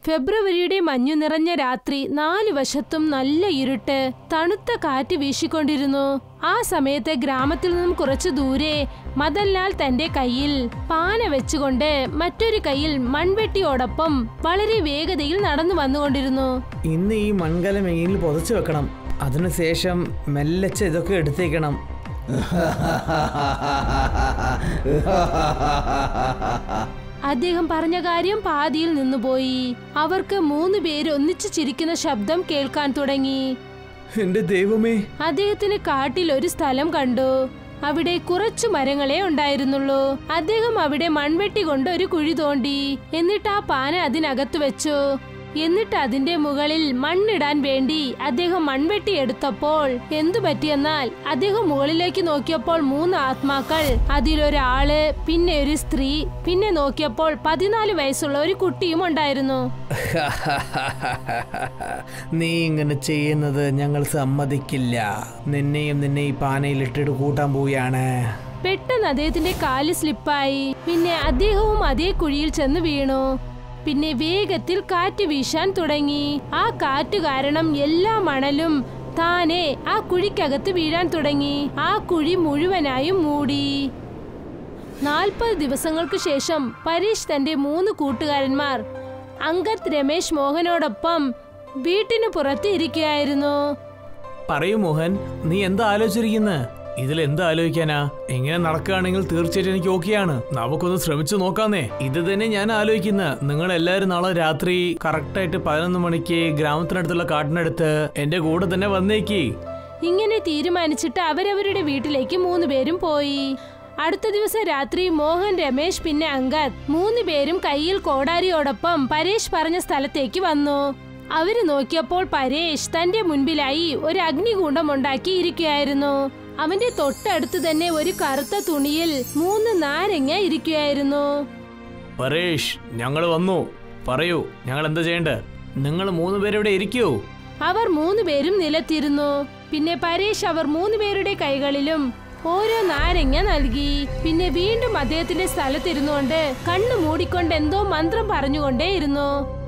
ഫെബ്രുവരിയുടെ മഞ്ഞു നിറഞ്ഞ രാത്രി നാലു വശത്തും നല്ല ഇരുട്ട് തണുത്ത കാറ്റ് വീശിക്കൊണ്ടിരുന്നു ആ സമയത്ത് ഗ്രാമത്തിൽ നിന്നും കുറച്ചു ദൂരെ മദൻലാൽ തന്റെ കയ്യിൽ പാന വെച്ചുകൊണ്ട് മറ്റൊരു കയ്യിൽ മൺവെട്ടിയോടൊപ്പം വളരെ വേഗതയിൽ നടന്നു വന്നുകൊണ്ടിരുന്നു ഇന്ന് ഈ മൺകല മെയിനിൽ പുതച്ചു വെക്കണം അതിനുശേഷം മെല്ലച്ച ഇതൊക്കെ എടുത്തേക്കണം അദ്ദേഹം പറഞ്ഞ കാര്യം പാതിയിൽ നിന്നുപോയി അവർക്ക് മൂന്ന് പേര് ഒന്നിച്ചു ചിരിക്കുന്ന ശബ്ദം കേൾക്കാൻ തുടങ്ങി എന്റെ ദൈവമേ അദ്ദേഹത്തിന് കാട്ടിൽ ഒരു സ്ഥലം കണ്ടു അവിടെ കുറച്ചു മരങ്ങളെ ഉണ്ടായിരുന്നുള്ളൂ അദ്ദേഹം അവിടെ മൺവെട്ടി കൊണ്ട് ഒരു കുഴി തോണ്ടി എന്നിട്ട് ആ പാന അതിനകത്ത് വെച്ചു എന്നിട്ട് അതിന്റെ മുകളിൽ മണ്ണിടാൻ വേണ്ടി അദ്ദേഹം മൺവെട്ടി എടുത്തപ്പോൾ എന്തു പറ്റിയെന്നാൽ അദ്ദേഹം മുകളിലേക്ക് നോക്കിയപ്പോൾ മൂന്ന് ആത്മാക്കൾ അതിലൊരാള് പിന്നെ ഒരു സ്ത്രീ പിന്നെ നോക്കിയപ്പോൾ പതിനാല് വയസ്സുള്ള ഒരു കുട്ടിയും ഉണ്ടായിരുന്നു നീ ഇങ്ങനെ ചെയ്യുന്നത് ഞങ്ങൾ സമ്മതിക്കില്ല നിന്നെയും നിന്നെ ഈ പാനയിൽ ഇട്ടിട്ട് കൂട്ടാൻ പോവുകയാണ് പെട്ടെന്ന് അദ്ദേഹത്തിന്റെ കാല് സ്ലിപ്പായി പിന്നെ അദ്ദേഹവും അതേ കുഴിയിൽ ചെന്ന് വീണു പിന്നെ വേഗത്തിൽ കാറ്റ് വീശാൻ തുടങ്ങി ആ കാറ്റ് കാരണം എല്ലാ മണലും താനെ ആ കുഴിക്കകത്ത് വീഴാൻ തുടങ്ങി ആ കുഴി മുഴുവനായും മൂടി നാൽപ്പത് ദിവസങ്ങൾക്ക് ശേഷം പരീഷ് തന്റെ മൂന്ന് കൂട്ടുകാരന്മാർ അങ്കത് രമേശ് മോഹനോടൊപ്പം വീട്ടിനു പുറത്ത് ഇരിക്കുകയായിരുന്നു പറയൂ മോഹൻ നീ എന്താ ആലോചിച്ചിരിക്കുന്നത് ഇതിൽ എന്താ ആലോചിക്കാനാ എങ്ങനെ നടക്കുകയാണെങ്കിൽ തീർച്ചയായിട്ടും എനിക്ക് ഓക്കെയാണ് നമുക്കൊന്ന് ശ്രമിച്ചു നോക്കാന്നേ ഇത് തന്നെ ഞാൻ ആലോചിക്കുന്നത് നിങ്ങൾ എല്ലാവരും നാളെ രാത്രി കറക്റ്റായിട്ട് പതിനൊന്ന് മണിക്ക് ഗ്രാമത്തിനടുത്തുള്ള കാട്ടിനടുത്ത് എന്റെ കൂടെ തന്നെ വന്നേക്ക് ഇങ്ങനെ തീരുമാനിച്ചിട്ട് അവരവരുടെ വീട്ടിലേക്ക് മൂന്ന് പേരും പോയി അടുത്ത ദിവസം രാത്രി മോഹൻ രമേശ് പിന്നെ അങ്കദ് മൂന്ന് പേരും കയ്യിൽ കോടാരിയോടൊപ്പം പരേഷ് പറഞ്ഞ സ്ഥലത്തേക്ക് വന്നു അവര് നോക്കിയപ്പോൾ പരേഷ് തന്റെ മുൻപിലായി ഒരു അഗ്നികുണ്ഡം ഉണ്ടാക്കി ഇരിക്കുകയായിരുന്നു അവന്റെ തൊട്ടടുത്ത് തന്നെ ഒരു കറുത്ത തുണിയിൽ മൂന്ന് നാരങ്ങ ഇരിക്കുകയായിരുന്നു പരേഷ് ഞങ്ങൾ വന്നു പറയൂ ഞങ്ങൾ എന്താ ചെയ്യണ്ടേ നിങ്ങൾ മൂന്ന് പേരിവിടെ ഇരിക്കൂ അവർ മൂന്ന് പേരും നിലത്തിരുന്നു പിന്നെ പരേഷ് അവർ മൂന്ന് പേരുടെ കൈകളിലും ഓരോ നാരങ്ങ നൽകി പിന്നെ വീണ്ടും അദ്ദേഹത്തിന്റെ സ്ഥലത്തിരുന്നുകൊണ്ട് കണ്ണു മൂടിക്കൊണ്ട് എന്തോ മന്ത്രം പറഞ്ഞുകൊണ്ടേയിരുന്നു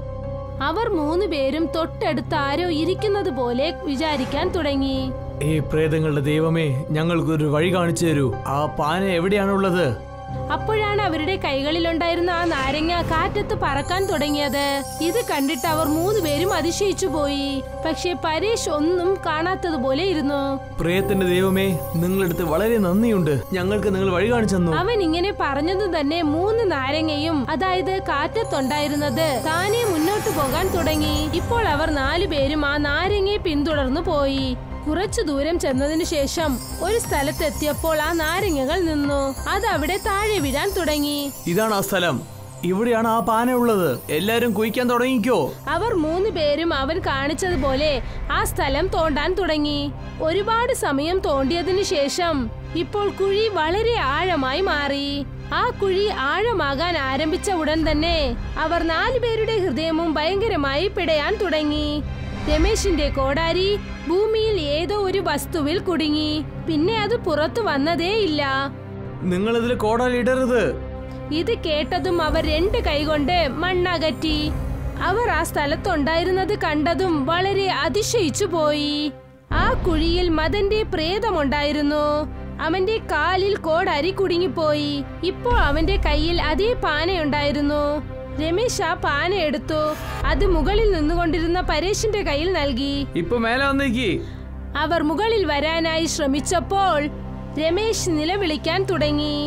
അവർ മൂന്ന് പേരും തൊട്ടടുത്ത് ആരോ ഇരിക്കുന്നത് പോലെ വിചാരിക്കാൻ തുടങ്ങി ഏ പ്രേതങ്ങളുടെ ദൈവമേ ഞങ്ങൾക്കൊരു വഴി കാണിച്ചു തരൂ ആ പാന എവിടെയാണുള്ളത് അപ്പോഴാണ് അവരുടെ കൈകളിലുണ്ടായിരുന്ന ആ നാരങ്ങ കാറ്റത്ത് പറക്കാൻ തുടങ്ങിയത് ഇത് കണ്ടിട്ട് അവർ മൂന്ന് പേരും അതിശയിച്ചു പോയി പക്ഷെ പരേഷ് ഒന്നും കാണാത്തതുപോലെ ഇരുന്നു പ്രേതത്തിന്റെ ദൈവമേ നിങ്ങളടുത്ത് വളരെ നന്ദിയുണ്ട് ഞങ്ങൾക്ക് നിങ്ങൾ വഴി കാണിച്ചു തന്നു അവൻ ഇങ്ങനെ പറഞ്ഞതും തന്നെ മൂന്ന് നാരങ്ങയും അതായത് കാറ്റത്തുണ്ടായിരുന്നത് താനെ മുന്നോട്ട് പോകാൻ തുടങ്ങി ഇപ്പോൾ അവർ നാലുപേരും ആ നാരങ്ങയെ പിന്തുടർന്നു പോയി കുറച്ചു ദൂരം ചെന്നതിനു ശേഷം ഒരു സ്ഥലത്തെത്തിയപ്പോൾ ആ നാരങ്ങകൾ നിന്നു അത് അവിടെ താഴെ വീഴാൻ തുടങ്ങി ഇതാണ് ആ സ്ഥലം ഇവിടെയാണ് ആ പാന ഉള്ളത് എല്ലാരും കുയിക്കാൻ തുടങ്ങിക്കോ അവർ മൂന്ന് പേരും അവൻ കാണിച്ചതുപോലെ ആ സ്ഥലം തോണ്ടാൻ തുടങ്ങി ഒരുപാട് സമയം തോണ്ടിയതിനു ശേഷം ഇപ്പോൾ കുഴി വളരെ ആഴമായി മാറി ആ കുഴി ആഴമാകാൻ ആരംഭിച്ച ഉടൻ തന്നെ അവർ നാലുപേരുടെ ഹൃദയവും ഭയങ്കരമായി പിടയാൻ തുടങ്ങി രമേശിന്റെ കോടാരി ഭൂമിയിൽ ഏതോ ഒരു വസ്തുവിൽ കുടുങ്ങി പിന്നെ അത് പുറത്തു വന്നതേയില്ല നിങ്ങൾ ഇതിൽ കോടാലി ഇടരുത് ഇത് കേട്ടതും അവർ രണ്ട് കൈകൊണ്ട് മണ്ണകറ്റി അവർ ആ സ്ഥലത്തുണ്ടായിരുന്നത് കണ്ടതും വളരെ അതിശയിച്ചു പോയി ആ കുഴിയിൽ മദന്റെ പ്രേതമുണ്ടായിരുന്നു അവന്റെ കാലിൽ കോടരി കുടുങ്ങിപ്പോയി ഇപ്പോൾ അവന്റെ കയ്യിൽ അതേ പാനയുണ്ടായിരുന്നു രമേശ് ആ പാന എടുത്തു അത് മുകളിൽ നിന്നുകൊണ്ടിരുന്ന പരേഷിന്റെ കയ്യിൽ നൽകി ഇപ്പൊ മേലെ വന്നേക്ക് അവർ മുകളിൽ വരാനായി ശ്രമിച്ചപ്പോൾ രമേശ് നിലവിളിക്കാൻ തുടങ്ങി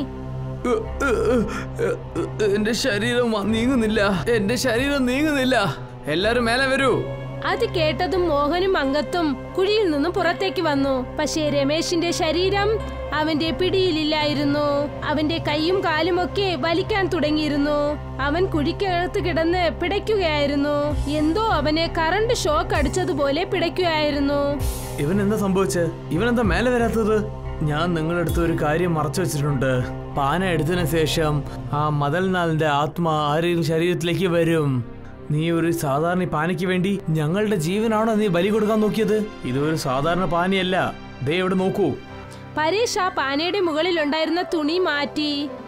എന്റെ ശരീരം നീങ്ങുന്നില്ല എന്റെ ശരീരം നീങ്ങുന്നില്ല എല്ലാരും മേലെ വരൂ അത് കേട്ടതും മോഹനും അങ്കത്തും കുഴിയിൽ നിന്നും പുറത്തേക്ക് വന്നു പക്ഷേ രമേശിന്റെ ശരീരം അവന്റെ പിടിയിലില്ലായിരുന്നു അവന്റെ കൈയും കാലുമൊക്കെ വലിക്കാൻ തുടങ്ങിയിരുന്നു അവൻ കുഴിക്കകത്ത് കിടന്ന് പിടയ്ക്കുകയായിരുന്നു എന്തോ അവനെ കറണ്ട് ഷോക്ക് അടിച്ചതുപോലെ പിടയ്ക്കുകയായിരുന്നു ഇവൻ എന്താ സംഭവിച്ചത് ഇവൻ എന്താ മേലെ വരാത്തത് ഞാൻ നിങ്ങളുടെ അടുത്ത് ഒരു കാര്യം മറച്ചു വെച്ചിട്ടുണ്ട് പാന എടുത്തതിന് ശേഷം ആ മദൽനാളിന്റെ ആത്മാ ആരെയും ശരീരത്തിലേക്ക് വരും നീ ഒരു സാധാരണ പാനയ്ക്ക് വേണ്ടി ഞങ്ങളുടെ ജീവനാണോ നീ ബലി കൊടുക്കാൻ നോക്കിയത് ഇതൊരു സാധാരണ പാനയല്ല ദേ ഇവിടെ നോക്കൂ പരേഷ് ആ പാനയുടെ മുകളിൽ ഉണ്ടായിരുന്ന തുണി മാറ്റി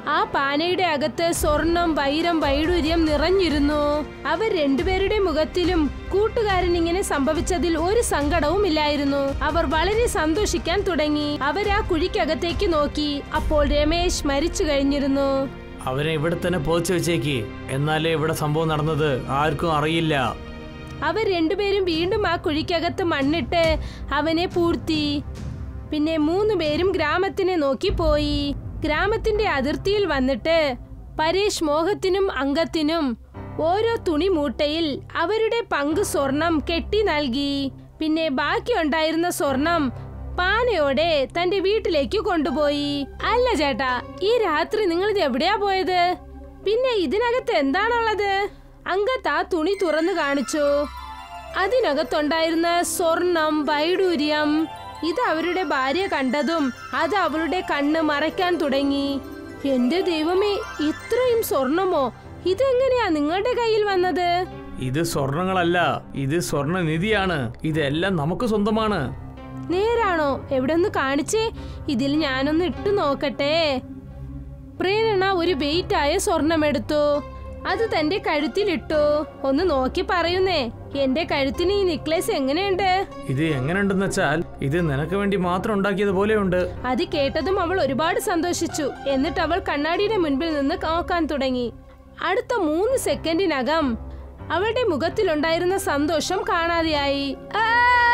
ആ പാനയുടെ അകത്ത് സ്വർണം വൈരം വൈഡൂര്യം നിറഞ്ഞിരുന്നു അവർ രണ്ടുപേരുടെ മുഖത്തിലും കൂട്ടുകാരൻ ഇങ്ങനെ സംഭവിച്ചതിൽ ഒരു സങ്കടവും ഇല്ലായിരുന്നു അവർ വളരെ സന്തോഷിക്കാൻ തുടങ്ങി അവർ ആ കുഴിക്കകത്തേക്ക് നോക്കി അപ്പോൾ രമേശ് മരിച്ചു കഴിഞ്ഞിരുന്നു അവനെ ഇവിടെ തന്നെ പോച്ചു വെച്ചേക്ക് എന്നാലേ ഇവിടെ സംഭവം നടന്നത് ആർക്കും അറിയില്ല അവർ രണ്ടുപേരും വീണ്ടും ആ കുഴിക്കകത്ത് മണ്ണിട്ട് അവനെ പൂർത്തി പിന്നെ മൂന്ന് പേരും ഗ്രാമത്തിനെ നോക്കി പോയി ഗ്രാമത്തിന്റെ അതിർത്തിയിൽ വന്നിട്ട് പരേഷ് മോഹത്തിനും അംഗത്തിനും ഓരോ തുണി മൂട്ടയിൽ അവരുടെ പങ്ക് സ്വർണം കെട്ടി നൽകി പിന്നെ ബാക്കിയുണ്ടായിരുന്ന സ്വർണം പാനയോടെ തന്റെ വീട്ടിലേക്ക് കൊണ്ടുപോയി അല്ല ചേട്ടാ ഈ രാത്രി നിങ്ങൾ ഇത് എവിടെയാ പോയത് പിന്നെ ഇതിനകത്ത് എന്താണുള്ളത് അങ്കത്ത് ആ തുണി തുറന്നു കാണിച്ചു അതിനകത്തുണ്ടായിരുന്ന സ്വർണം വൈഡൂര്യം ഇത് അവരുടെ ഭാര്യ കണ്ടതും അത് അവളുടെ കണ്ണ് മറയ്ക്കാൻ തുടങ്ങി എന്റെ ദൈവമേ ഇത്രയും സ്വർണമോ ഇതെങ്ങനെയാ നിങ്ങളുടെ കയ്യിൽ വന്നത് ഇത് സ്വർണങ്ങളല്ല ഇത് സ്വർണ്ണ നിധിയാണ് ഇതെല്ലാം നമുക്ക് സ്വന്തമാണ് നേരാണോ എവിടെ ഒന്ന് കാണിച്ചേ ഇതിൽ ഞാനൊന്ന് ഇട്ടു നോക്കട്ടെ പ്രേരണ ഒരു വെയിറ്റായ സ്വർണമെടുത്തു അത് തന്റെ കഴുത്തിലിട്ടു ഒന്ന് നോക്കി പറയുന്നേ എന്റെ കഴുത്തിന് ഈ നെക്ലേസ് എങ്ങനെയുണ്ട് ഇത് എങ്ങനെയുണ്ടെന്ന് വെച്ചാൽ ഇത് നിനക്ക് വേണ്ടി മാത്രം ഉണ്ടാക്കിയത് പോലെയുണ്ട് അത് കേട്ടതും അവൾ ഒരുപാട് സന്തോഷിച്ചു എന്നിട്ട് അവൾ കണ്ണാടിയുടെ മുൻപിൽ നിന്ന് നോക്കാൻ തുടങ്ങി അടുത്ത മൂന്ന് സെക്കൻഡിനകം അവളുടെ മുഖത്തിലുണ്ടായിരുന്ന സന്തോഷം കാണാതെയായി ആ!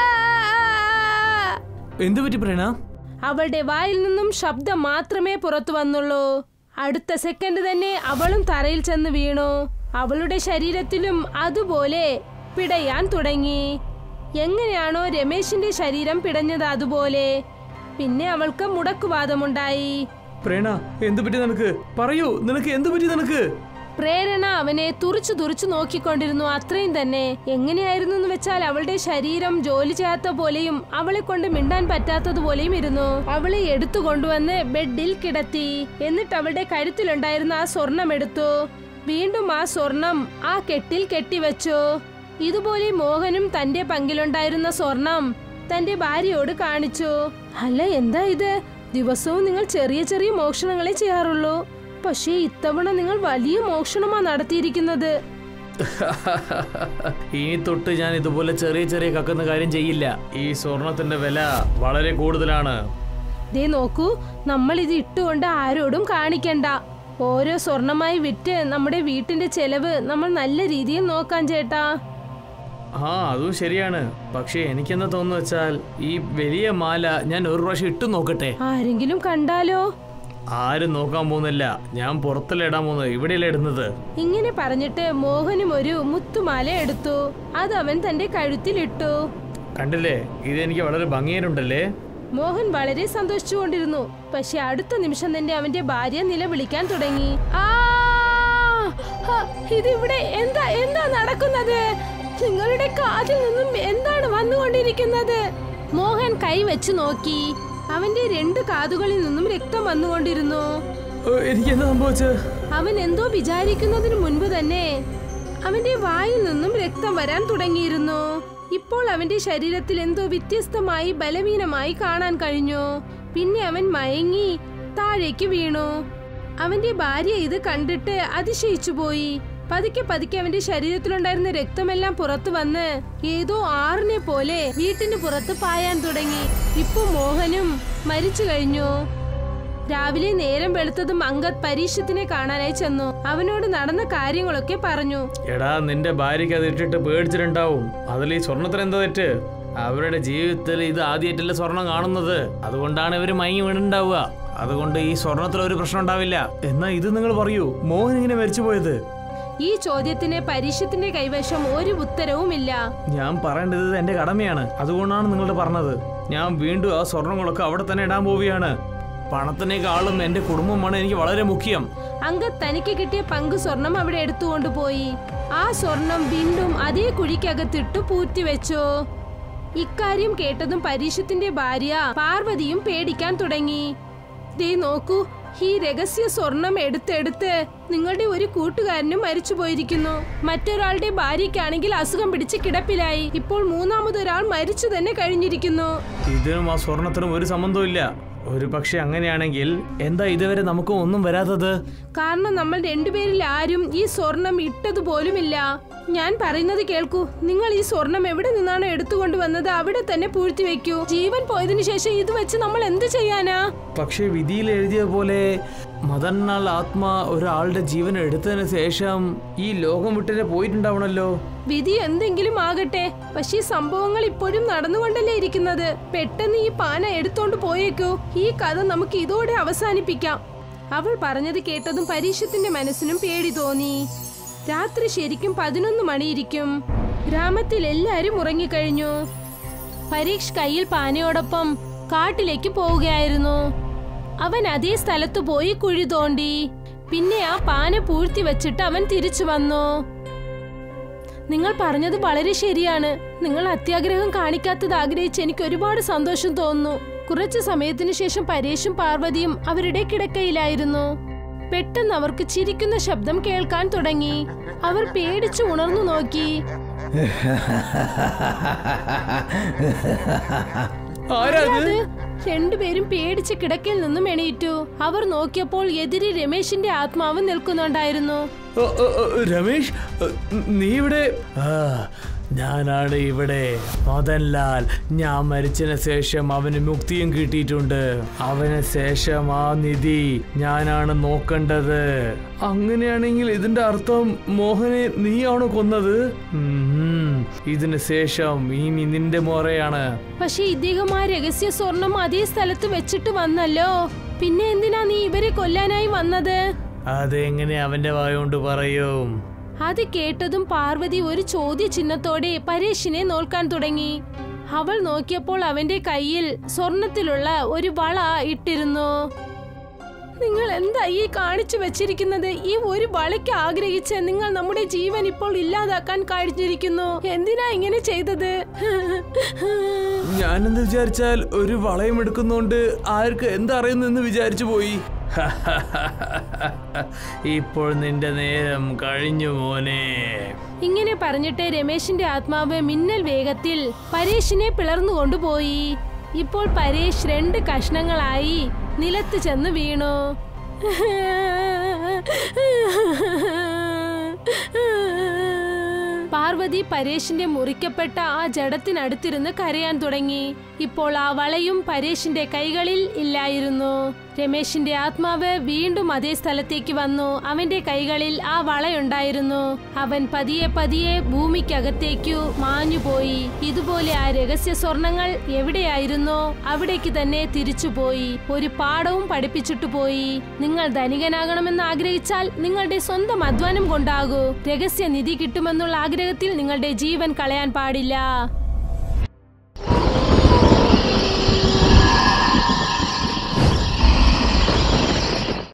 എന്തു പറ്റി പ്രേണ അവളുടെ വായിൽ നിന്നും ശബ്ദം മാത്രമേ പുറത്തു വന്നുള്ളൂ അടുത്ത സെക്കൻഡ് തന്നെ അവളും തറയിൽ ചെന്ന് വീണു അവളുടെ ശരീരത്തിലും അതുപോലെ പിടയാൻ തുടങ്ങി എങ്ങനെയാണോ രമേശിന്റെ ശരീരം പിടഞ്ഞത് അതുപോലെ പിന്നെ അവൾക്ക് മുടക്കുവാദമുണ്ടായി പ്രേണ എന്തു പറ്റി നിനക്ക് പറയൂ നിനക്ക് എന്തു പറ്റി നിനക്ക് പ്രേരണ അവനെ തുറിച്ചു തുറിച്ചു നോക്കിക്കൊണ്ടിരുന്നു അത്രയും തന്നെ എങ്ങനെയായിരുന്നു എന്ന് വെച്ചാൽ അവളുടെ ശരീരം ജോലി ചെയ്യാത്ത പോലെയും അവളെ കൊണ്ട് മിണ്ടാൻ പറ്റാത്തതുപോലെയും ഇരുന്നു അവളെ എടുത്തു കൊണ്ടുവന്ന് ബെഡിൽ കിടത്തി എന്നിട്ട് അവളുടെ കഴുത്തിലുണ്ടായിരുന്ന ആ സ്വർണം എടുത്തു വീണ്ടും ആ സ്വർണം ആ കെട്ടിൽ കെട്ടിവെച്ചു ഇതുപോലെ മോഹനും തന്റെ പങ്കിലുണ്ടായിരുന്ന സ്വർണം തന്റെ ഭാര്യയോട് കാണിച്ചു അല്ല എന്താ ഇത് ദിവസവും നിങ്ങൾ ചെറിയ ചെറിയ മോഷണങ്ങളെ ചെയ്യാറുള്ളൂ പക്ഷേ ഇത്തവണ നിങ്ങൾ വലിയ മോഷണമാ നടത്തിയിരിക്കുന്നത് ഇനി തൊട്ട് ഞാൻ ഇതുപോലെ ചെറിയ ചെറിയ കക്കുന്ന കാര്യം ചെയ്യില്ല ഈ സ്വർണത്തിന്റെ വില വളരെ കൂടുതലാണ് ദേ നോക്കൂ നമ്മൾ ഇത് ഇട്ടുകൊണ്ട് ആരോടും കാണിക്കണ്ട ഓരോ സ്വർണമായി വിറ്റ് നമ്മുടെ വീട്ടിന്റെ ചെലവ് നമ്മൾ നല്ല രീതിയിൽ നോക്കാൻ ചേട്ടാ ആ അതും ശരിയാണ് പക്ഷേ എനിക്കെന്താ തോന്നുന്നു വെച്ചാൽ ഈ വലിയ മാല ഞാൻ ഒരു പ്രാവശ്യം ഇട്ടു നോക്കട്ടെ ആരെങ്കിലും കണ്ടാലോ ആരും നോക്കാൻ പോകുന്നില്ല ഞാൻ പുറത്തല്ല ഇടാൻ പോകുന്നത് ഇവിടെയല്ല ഇടുന്നത് ഇങ്ങനെ പറഞ്ഞിട്ട് മോഹനും ഒരു മുത്തുമാല എടുത്തു അത് അവൻ തന്റെ കഴുത്തിലിട്ടു കണ്ടില്ലേ ഇത് എനിക്ക് വളരെ ഭംഗിയായിട്ടുണ്ടല്ലേ മോഹൻ വളരെ സന്തോഷിച്ചുകൊണ്ടിരുന്നു പക്ഷെ അടുത്ത നിമിഷം തന്നെ അവന്റെ ഭാര്യ നിലവിളിക്കാൻ തുടങ്ങി ആ ഹ, ഇതിവിടെ എന്താ എന്താ നടക്കുന്നത് നിങ്ങളുടെ കാതിൽ നിന്നും എന്താണ് വന്നുകൊണ്ടിരിക്കുന്നത് മോഹൻ കൈ വെച്ച് നോക്കി അവന്റെ രണ്ട് കാതുകളിൽ നിന്നും രക്തം വന്നുകൊണ്ടിരുന്നു എനിക്ക് എന്താ സംഭവിച്ചത് അവൻ എന്തോ വിചാരിക്കുന്നതിന് മുൻപ് തന്നെ അവന്റെ വായിൽ നിന്നും രക്തം വരാൻ തുടങ്ങിയിരുന്നു ഇപ്പോൾ അവന്റെ ശരീരത്തിൽ എന്തോ വ്യത്യസ്തമായി ബലഹീനമായി കാണാൻ കഴിഞ്ഞു പിന്നെ അവൻ മയങ്ങി താഴേക്ക് വീണു അവന്റെ ഭാര്യ ഇത് കണ്ടിട്ട് അതിശയിച്ചു പോയി പതുക്കെ പതുക്കെ അവന്റെ ശരീരത്തിലുണ്ടായിരുന്ന രക്തമെല്ലാം പുറത്തു വന്ന് ഏതോ ആറിനെ പോലെ വീട്ടിന് പുറത്ത് പായാൻ തുടങ്ങി ഇപ്പൊ മോഹനും മരിച്ചു കഴിഞ്ഞു രാവിലെ നേരം വെളുത്തതും അങ്കദ് പരീക്ഷത്തിനെ കാണാനായി ചെന്നു അവനോട് നടന്ന കാര്യങ്ങളൊക്കെ പറഞ്ഞു എടാ നിന്റെ ഭാര്യയ്ക്ക് അത് ഇട്ടിട്ട് പേടിച്ചിട്ടുണ്ടാവും അതിൽ ഈ സ്വർണത്തിന് എന്താ തെറ്റ് അവരുടെ ജീവിതത്തിൽ ഇത് ആദ്യമായിട്ടല്ല സ്വർണം കാണുന്നത് അതുകൊണ്ടാണ് ഇവര് മയങ്ങി വീണുണ്ടാവുക അതുകൊണ്ട് ഈ സ്വർണത്തിൽ ഒരു പ്രശ്നം ഉണ്ടാവില്ല എന്നാ ഇത് നിങ്ങൾ പറയൂ മോഹൻ ഇങ്ങനെ മരിച്ചു പോയത് ഈ ചോദ്യത്തിന് പരീക്ഷത്തിന്റെ കൈവശം ഒരു ഉത്തരവുമില്ല ഞാൻ പറയേണ്ടത് ഇത് എന്റെ കടമയാണ് അതുകൊണ്ടാണ് നിങ്ങളോട് പറഞ്ഞത് ഞാൻ വീണ്ടും ആ സ്വർണങ്ങളൊക്കെ അവിടെ തന്നെ ഇടാൻ പോവുകയാണ് പണത്തിനേക്കാളും എന്റെ കുടുംബമാണ് എനിക്ക് വളരെ മുഖ്യം അങ്കദ് തനിക്ക് കിട്ടിയ പങ്ക് സ്വർണം അവിടെ എടുത്തുകൊണ്ട് പോയി ആ സ്വർണം വീണ്ടും അതേ കുഴിക്കകത്തിട്ടു പൂറ്റിവെച്ചു ഇക്കാര്യം കേട്ടതും പരീക്ഷത്തിന്റെ ഭാര്യ പാർവതിയും പേടിക്കാൻ തുടങ്ങി ദേ നോക്കൂ ഈ രഹസ്യ സ്വർണം എടുത്തെടുത്ത് നിങ്ങളുടെ ഒരു കൂട്ടുകാരനും മരിച്ചു പോയിരിക്കുന്നു മറ്റൊരാളുടെ ഭാര്യയ്ക്കാണെങ്കിൽ അസുഖം പിടിച്ച് കിടപ്പിലായി ഇപ്പോൾ മൂന്നാമതൊരാൾ മരിച്ചു തന്നെ കഴിഞ്ഞിരിക്കുന്നു ഇതിനും ആ സ്വർണത്തിനും ഒരു സംബന്ധവും ഇല്ല ഒരു പക്ഷെ അങ്ങനെയാണെങ്കിൽ എന്താ ഇതുവരെ നമുക്ക് ഒന്നും വരാത്തത് കാരണം നമ്മൾ രണ്ടുപേരിൽ ആരും ഈ സ്വർണം ഇട്ടതുപോലുമില്ല ഞാൻ പറയുന്നത് കേൾക്കൂ നിങ്ങൾ ഈ സ്വർണം എവിടെ നിന്നാണ് എടുത്തുകൊണ്ട് വന്നത് അവിടെ തന്നെ പൂഴ്ത്തി വെക്കൂ ജീവൻ പോയതിനു ശേഷം ഇത് വെച്ച് നമ്മൾ എന്ത് ചെയ്യാനാ പക്ഷെ വിധിയിൽ എഴുതിയ പോലെ മദർനാൾ ആത്മാ ഒരാളുടെ ജീവൻ എടുത്തതിന് ശേഷം ഈ ലോകം വിട്ടിനെ പോയിട്ടുണ്ടാവണല്ലോ വിധി എന്തെങ്കിലും ആകട്ടെ പക്ഷേ ഈ സംഭവങ്ങൾ ഇപ്പോഴും നടന്നുകൊണ്ടല്ലേ ഇരിക്കുന്നത് പെട്ടെന്ന് ഈ പാന എടുത്തോണ്ട് പോയേക്കൂ ഈ കഥ നമുക്ക് ഇതോടെ അവസാനിപ്പിക്കാം അവൾ പറഞ്ഞത് കേട്ടതും പരീക്ഷത്തിന്റെ മനസ്സിനും പേടി തോന്നി രാത്രി ശരിക്കും പതിനൊന്ന് മണിയിരിക്കും ഗ്രാമത്തിൽ എല്ലാരും ഉറങ്ങിക്കഴിഞ്ഞു പരീക്ഷ കയ്യിൽ പാനയോടൊപ്പം കാട്ടിലേക്ക് പോവുകയായിരുന്നു അവൻ അതേ സ്ഥലത്ത് പോയി കുഴി തോണ്ടി പിന്നെ ആ പാന പൂഴ്ത്തി വെച്ചിട്ട് അവൻ തിരിച്ചു വന്നു നിങ്ങൾ പറഞ്ഞത് വളരെ ശരിയാണ് നിങ്ങൾ അത്യാഗ്രഹം കാണിക്കാത്തത് ആഗ്രഹിച്ച് എനിക്ക് ഒരുപാട് സന്തോഷം തോന്നുന്നു കുറച്ചു സമയത്തിനു ശേഷം പരേഷും പാർവതിയും അവരുടെ കിടക്കയിലായിരുന്നു പെട്ടെന്ന് അവർക്ക് ചിരിക്കുന്ന ശബ്ദം കേൾക്കാൻ തുടങ്ങി അവർ പേടിച്ചു ഉണർന്നു നോക്കി ആരാ ഇത്? അത് രണ്ടുപേരും പേടിച്ച് കിടക്കയിൽ നിന്നും എണീറ്റു അവർ നോക്കിയപ്പോൾ എതിരെ രമേശിന്റെ ആത്മാവ് നിൽക്കുന്നുണ്ടായിരുന്നു ഓ, ഓ, ഓ, രമേശ് ഓ, നീ ഇവിടെ ആ, ഞാനാണ് ഇവിടെ മദൻലാൽ ഞാൻ മരിച്ചതിന് ശേഷം അവന് മുക്തിയും കിട്ടിയിട്ടുണ്ട് അവന് ശേഷം ആ നിധി ഞാനാണ് നോക്കേണ്ടത് അങ്ങനെയാണെങ്കിൽ ഇതിന്റെ അർത്ഥം മോഹനെ നീയാണോ കൊന്നത് ഉം, ഇതിന് ശേഷം ഇനി നിന്റെ മോറയാണ് പക്ഷെ ഇദ്ദേഹം ആ രഹസ്യ സ്വർണം അതേ സ്ഥലത്ത് വെച്ചിട്ട് വന്നല്ലോ പിന്നെ എന്തിനാ നീ ഇവരെ കൊല്ലാനായി വന്നത് അതെങ്ങനെ അവന്റെ വായ കൊണ്ട് പറയും അത് കേട്ടതും പാർവതി ഒരു ചോദ്യചിഹ്നത്തോടെ പരേഷിനെ നോക്കാൻ തുടങ്ങി അവൾ നോക്കിയപ്പോൾ അവന്റെ കയ്യിൽ സ്വർണത്തിലുള്ള ഒരു വള ഇട്ടിരുന്നു നിങ്ങൾ എന്താ ഈ കാണിച്ചു വെച്ചിരിക്കുന്നത് ഈ ഒരു വളയ്ക്ക് ആഗ്രഹിച്ച് നിങ്ങൾ നമ്മുടെ ജീവൻ ഇപ്പോൾ ഇല്ലാതാക്കാൻ കഴിഞ്ഞിരിക്കുന്നു എന്തിനാ ഇങ്ങനെ ചെയ്തത് ഞാനെന്ത് വിചാരിച്ചാൽ ഒരു വളയം എടുക്കുന്നോണ്ട് ആർക്ക് എന്തറിയുന്നെന്ന് വിചാരിച്ചു പോയി ഇപ്പോൾ നിന്റെ നേരം കഴിഞ്ഞു മോനെ ഇങ്ങനെ പറഞ്ഞിട്ട് രമേശിന്റെ ആത്മാവ് മിന്നൽ വേഗത്തിൽ പരേഷിനെ പിളർന്നു കൊണ്ടുപോയി ഇപ്പോൾ പരേഷ് രണ്ട് കഷ്ണങ്ങളായി നിലത്ത് ചെന്ന് വീണു പാർവതി പരേഷിന്റെ മുറിക്കപ്പെട്ട ആ ജഡത്തിനടുത്തിരുന്ന് കരയാൻ തുടങ്ങി ഇപ്പോൾ ആ വളയും പരേഷിന്റെ കൈകളിൽ ഇല്ലായിരുന്നു രമേശിന്റെ ആത്മാവ് വീണ്ടും അതേ സ്ഥലത്തേക്ക് വന്നു അവന്റെ കൈകളിൽ ആ വളയുണ്ടായിരുന്നു അവൻ പതിയെ പതിയെ ഭൂമിക്കകത്തേക്കു മാഞ്ഞുപോയി ഇതുപോലെ ആ രഹസ്യ സ്വർണങ്ങൾ എവിടെയായിരുന്നോ അവിടേക്ക് തന്നെ തിരിച്ചുപോയി ഒരു പാഠവും പഠിപ്പിച്ചിട്ടു പോയി നിങ്ങൾ ധനികനാകണമെന്ന് ആഗ്രഹിച്ചാൽ നിങ്ങളുടെ സ്വന്തം അധ്വാനം കൊണ്ടാകൂ രഹസ്യ നിധി കിട്ടുമെന്നുള്ള ആഗ്രഹത്തിൽ നിങ്ങളുടെ ജീവൻ കളയാൻ പാടില്ല